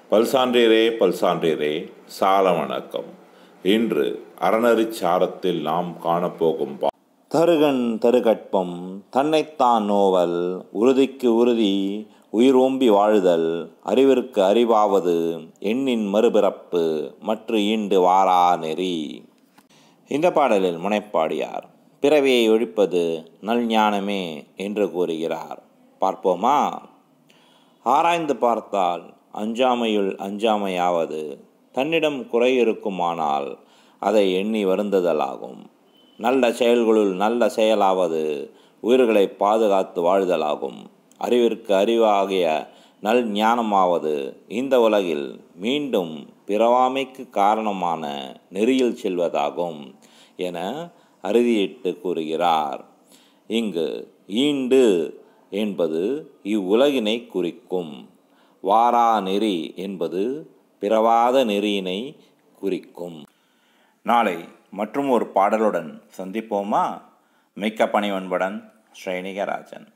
பல்சான்றீரே பல்சான்றீரே சால வணக்கம் இன்று அறநெறிச் சாரத்தில் நாம் காணப்போகும் பா தருகன் தருகட்பம் தன்னைத்தான் நோவல் உறுதிக்கு உறுதி உயிர் ஓம்பி வாழுதல் அறிவிற்கு அறிவாவது எண்ணின் மறுபிறப்பு மற்ற ஈண்டு வாரா நெறி இந்த பாடலில் முனைப்பாடியார் பிறவியை ஒழிப்பது நல் ஞானமே என்று கூறுகிறார் பார்ப்போமா ஆராய்ந்து பார்த்தால் அஞ்சாமையுள் அஞ்சாமையாவது தன்னிடம் குறை இருக்குமானால் அதை எண்ணி வருந்துதலாகும் நல்ல செயல்களுள் நல்ல செயலாவது உயிர்களை பாதுகாத்து வாழ்தலாகும் அறிவிற்கு அறிவாகிய நல் ஞானமாவது இந்த உலகில் மீண்டும் பிறவாமைக்கு காரணமான நெறியில் செல்வதாகும் என அறுதியிட்டு கூறுகிறார் இங்கு ஈண்டு என்பது இவ்வுலகினை குறிக்கும் வாரா நெறி என்பது பிறவாத நெறியினை குறிக்கும் நாளை மற்றும் ஒரு பாடலுடன் சந்திப்போமா மிக்க பணிவன்புடன் ஸ்ரீனிகராஜன்